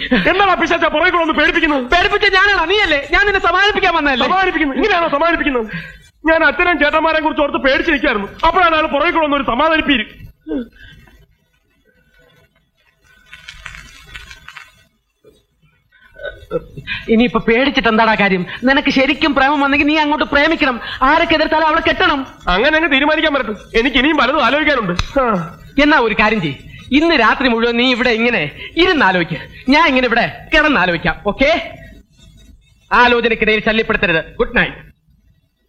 എന്താണ് പിശാച്ച പുറകെ കൂടെ ഒന്ന് പേടിപ്പിക്കുന്നത് പേടിപ്പിച്ച ഞാനാണോ നീയല്ലേ ഞാൻ നിന്നെ സമാധാനിപ്പിക്കാൻ വന്നതല്ലേ സമാധാനിപ്പിക്കുന്നു ഇങ്ങനെയാണോ സമാധാനിപ്പിക്കുന്നത് ഞാൻ അച്ഛനും ചേട്ടന്മാരെ കുറിച്ച് ഓർത്ത് പേടിച്ചിരിക്കായിരുന്നു അപ്പോഴാണ് അയാൾ പുറകെ കൂടെ ഒന്ന് ഒരു സമാധാനിപ്പീര് ഇനിയിപ്പൊ പേടിച്ചിട്ട് എന്താടാ കാര്യം നിനക്ക് ശരിക്കും പ്രേമം വന്നെങ്കിൽ നീ അങ്ങോട്ട് പ്രേമിക്കണം ആരൊക്കെ എതിർത്താലും അവളെ കെട്ടണം അങ്ങനെ അങ്ങ് തീരുമാനിക്കാൻ പറ്റും എനിക്ക് ഇനിയും പലതും ആലോചിക്കാനുണ്ട് ആ. എന്നാ ഒരു കാര്യം ചെയ്യ് ഇന്ന് രാത്രി മുഴുവൻ നീ ഇവിടെ ഇങ്ങനെ ഇരുന്നാലോചിക്ക ഞാൻ ഇങ്ങനെ ഇവിടെ കിടന്നാലോചിക്കാം ഓക്കെ ആലോചനക്കിടയിൽ ശല്യപ്പെടുത്തരുത് ഗുഡ് നൈറ്റ്